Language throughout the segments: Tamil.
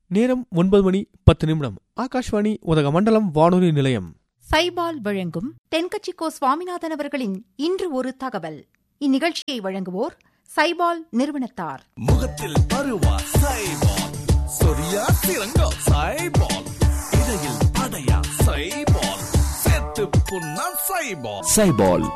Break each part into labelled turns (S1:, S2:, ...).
S1: நேரம் ஒன்பது மணி பத்து நிமிடம் ஆகாஷ்வாணி உதகமண்டலம் வானொலி நிலையம்
S2: சைபால் வழங்கும் தென்கட்சிக்கோ சுவாமிநாதன் அவர்களின் இன்று ஒரு தகவல் இந்நிகழ்ச்சியை வழங்குவோர் சைபால் நிறுவனத்தார்
S3: முகத்தில் பருவா சைபால் சொரியா சிறங்கோ சைபால் இடையில் படையா சைபால் செத்து புண்ணா சைபால்
S4: சைபால்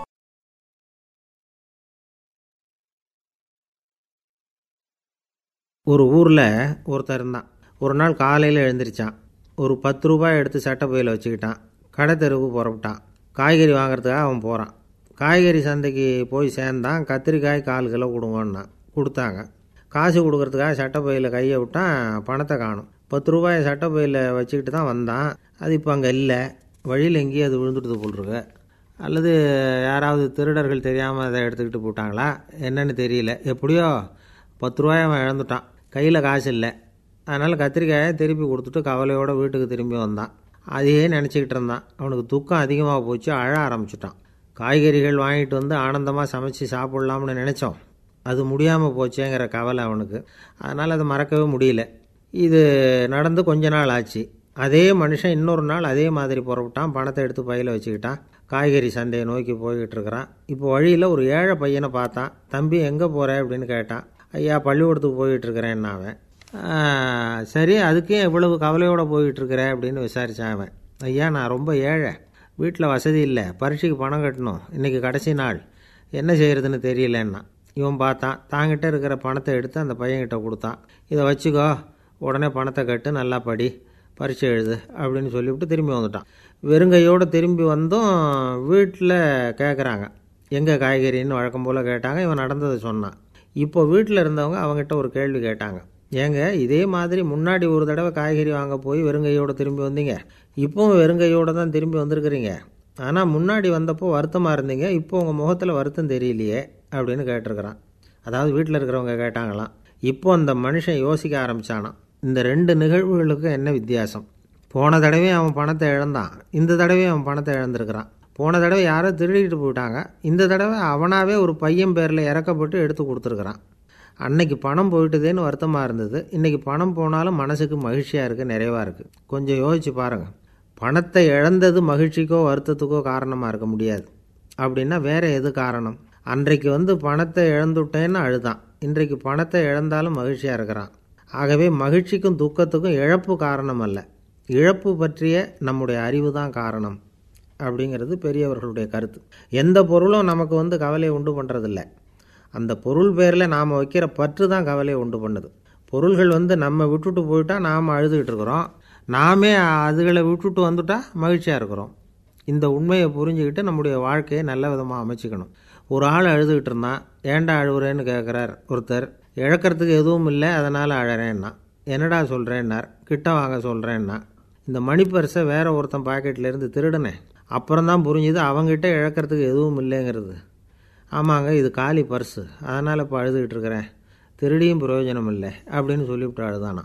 S5: ஒரு ஊரில் ஒருத்தர் இருந்தான் ஒரு நாள் காலையில் எழுந்திரிச்சான் ஒரு பத்து ரூபாய் எடுத்து சட்டை பையில் வச்சுக்கிட்டான் கடை தெருவுக்கு புறப்பட்டான் காய்கறி வாங்குறதுக்காக அவன் போகிறான் காய்கறி சந்தைக்கு போய் சேர்ந்தான் கத்திரிக்காய் கால் கிலோ கொடுங்கன்னா கொடுத்தாங்க காசு கொடுக்கறதுக்காக சட்டை பையில் கையை விட்டான் பணத்தை காணும் பத்து ரூபாயை சட்டை பையில் வச்சுக்கிட்டு தான் வந்தான் அது இப்போ அங்கே இல்லை வழியில் எங்கேயும் அது விழுந்துடுது போல் இருக்கு அல்லது யாராவது திருடர்கள் தெரியாமல் அதை எடுத்துக்கிட்டு போட்டாங்களா என்னன்னு தெரியல எப்படியோ பத்து ரூபாய் அவன் இழந்துட்டான் கையில் காசு இல்லை அதனால் கத்திரிக்காயை திருப்பி கொடுத்துட்டு கவலையோடு வீட்டுக்கு திரும்பி வந்தான் அதையே நினச்சிக்கிட்டு இருந்தான் அவனுக்கு துக்கம் அதிகமாக போச்சு அழ ஆரம்பிச்சிட்டான் காய்கறிகள் வாங்கிட்டு வந்து ஆனந்தமாக சமைச்சு சாப்பிட்லாம்னு நினச்சோம் அது முடியாமல் போச்சேங்கிற கவலை அவனுக்கு அதனால் அதை மறக்கவே முடியல இது நடந்து கொஞ்ச நாள் ஆச்சு அதே மனுஷன் இன்னொரு நாள் அதே மாதிரி புறப்பட்டான் பணத்தை எடுத்து பையில் வச்சுக்கிட்டான் காய்கறி சந்தையை நோக்கி போய்கிட்டு இருக்கிறான் இப்போ வழியில் ஒரு ஏழை பையனை பார்த்தான் தம்பி எங்கே போகிற அப்படின்னு கேட்டான் ஐயா பள்ளிக்கூடத்துக்கு போயிட்டு இருக்கிறேன்னா அவன் "ஆ, சரி அதுக்கே இவ்வளவு கவலையோடு போயிட்டு இருக்கிற அப்படின்னு விசாரித்தான் அவன் ஐயா நான் ரொம்ப ஏழை வீட்டில் வசதி இல்லை பரீட்சைக்கு பணம் கட்டணும் இன்றைக்கி கடைசி நாள் என்ன செய்கிறதுன்னு தெரியலன்னா இவன் பார்த்தான் தாங்கிட்ட இருக்கிற பணத்தை எடுத்து அந்த பையன்கிட்ட கொடுத்தான் இதை வச்சுக்கோ உடனே பணத்தை கட்டு நல்லா படி பரீட்சை எழுது அப்படின்னு சொல்லிவிட்டு திரும்பி வந்துட்டான் வெறுங்கையோடு திரும்பி வந்தும் வீட்டில் கேட்குறாங்க எங்கே காய்கறின்னு வழக்கம் போல் கேட்டாங்க இவன் நடந்ததை சொன்னான் இப்போ வீட்டில் இருந்தவங்க அவங்ககிட்ட ஒரு கேள்வி கேட்டாங்க ஏங்க இதே மாதிரி முன்னாடி ஒரு தடவை காய்கறி வாங்க போய் வெறுங்கையோடு திரும்பி வந்தீங்க இப்போவும் வெறுங்கையோடு தான் திரும்பி வந்திருக்கிறீங்க ஆனால் முன்னாடி வந்தப்போ வருத்தமாக இருந்தீங்க இப்போ உங்கள் முகத்தில் வருத்தம் தெரியலையே அப்படின்னு கேட்டிருக்கிறான் அதாவது வீட்டில் இருக்கிறவங்க கேட்டாங்களாம் இப்போ அந்த மனுஷன் யோசிக்க ஆரம்பிச்சானாம் இந்த ரெண்டு நிகழ்வுகளுக்கும் என்ன வித்தியாசம் போன தடவை அவன் பணத்தை இழந்தான் இந்த தடவை அவன் பணத்தை இழந்திருக்கிறான் போன தடவை யாரோ திருடிட்டு போயிட்டாங்க இந்த தடவை அவனாவே ஒரு பையன் பேரில் இறக்கப்பட்டு எடுத்து கொடுத்துருக்குறான் அன்னைக்கு பணம் போயிட்டுதேன்னு வருத்தமாக இருந்தது இன்றைக்கி பணம் போனாலும் மனசுக்கு மகிழ்ச்சியாக இருக்குது நிறைவாக இருக்குது கொஞ்சம் யோசிச்சு பாருங்கள் பணத்தை இழந்தது மகிழ்ச்சிக்கோ வருத்தத்துக்கோ காரணமாக இருக்க முடியாது அப்படின்னா வேற எது காரணம் அன்றைக்கு வந்து பணத்தை இழந்துட்டேன்னு அழுதான் இன்றைக்கு பணத்தை இழந்தாலும் மகிழ்ச்சியாக இருக்கிறான் ஆகவே மகிழ்ச்சிக்கும் துக்கத்துக்கும் இழப்பு காரணம் அல்ல இழப்பு பற்றிய நம்முடைய அறிவு தான் காரணம் அப்படிங்கிறது பெரியவர்களுடைய கருத்து எந்த பொருளும் நமக்கு வந்து கவலையை உண்டு பண்ணுறதில்ல அந்த பொருள் பேரில் நாம் வைக்கிற பற்று தான் கவலையை உண்டு பண்ணுது பொருள்கள் வந்து நம்ம விட்டுட்டு போயிட்டா நாம் அழுதுகிட்டு இருக்கிறோம் நாமே அதுகளை விட்டுட்டு வந்துட்டா மகிழ்ச்சியாக இருக்கிறோம் இந்த உண்மையை புரிஞ்சுக்கிட்டு நம்முடைய வாழ்க்கையை நல்ல விதமாக அமைச்சிக்கணும் ஒரு ஆள் அழுதுகிட்டு இருந்தான் ஏன்டா அழுகுறேன்னு கேட்குறார் ஒருத்தர் இழக்கிறதுக்கு எதுவும் இல்லை அதனால் அழறேன்னா என்னடா சொல்கிறேன்னார் கிட்ட வாங்க சொல்கிறேன்னா இந்த மணி பர்ஸை வேற ஒருத்தன் பாக்கெட்ல இருந்து திருடினேன் அப்புறம் தான் புரிஞ்சுது அவங்ககிட்ட இழக்கிறதுக்கு எதுவும் இல்லைங்கிறது ஆமாங்க இது காலி பர்ஸு அதனால் இப்போ அழுதுகிட்டு இருக்கிறேன் திருடியும் பிரயோஜனம் இல்லை அப்படின்னு சொல்லிவிட்டு அழுதானா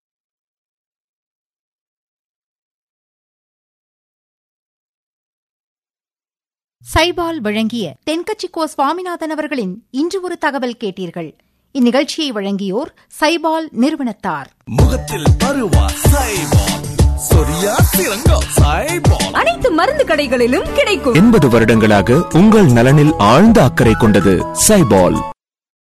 S2: சைபால் வழங்கிய தென்கட்சிக்கோ சுவாமிநாதன் அவர்களின் இன்று ஒரு தகவல் கேட்டீர்கள் இந்நிகழ்ச்சியை வழங்கியோர் சைபால் நிறுவனத்தார்
S3: முகத்தில் பருவா சைபால் சொரியா சிறங்கோ சைபால்
S6: அனைத்து மருந்து கடைகளிலும் கிடைக்கும்
S4: எண்பது வருடங்களாக உங்கள் நலனில் ஆழ்ந்த அக்கறை கொண்டது சைபால்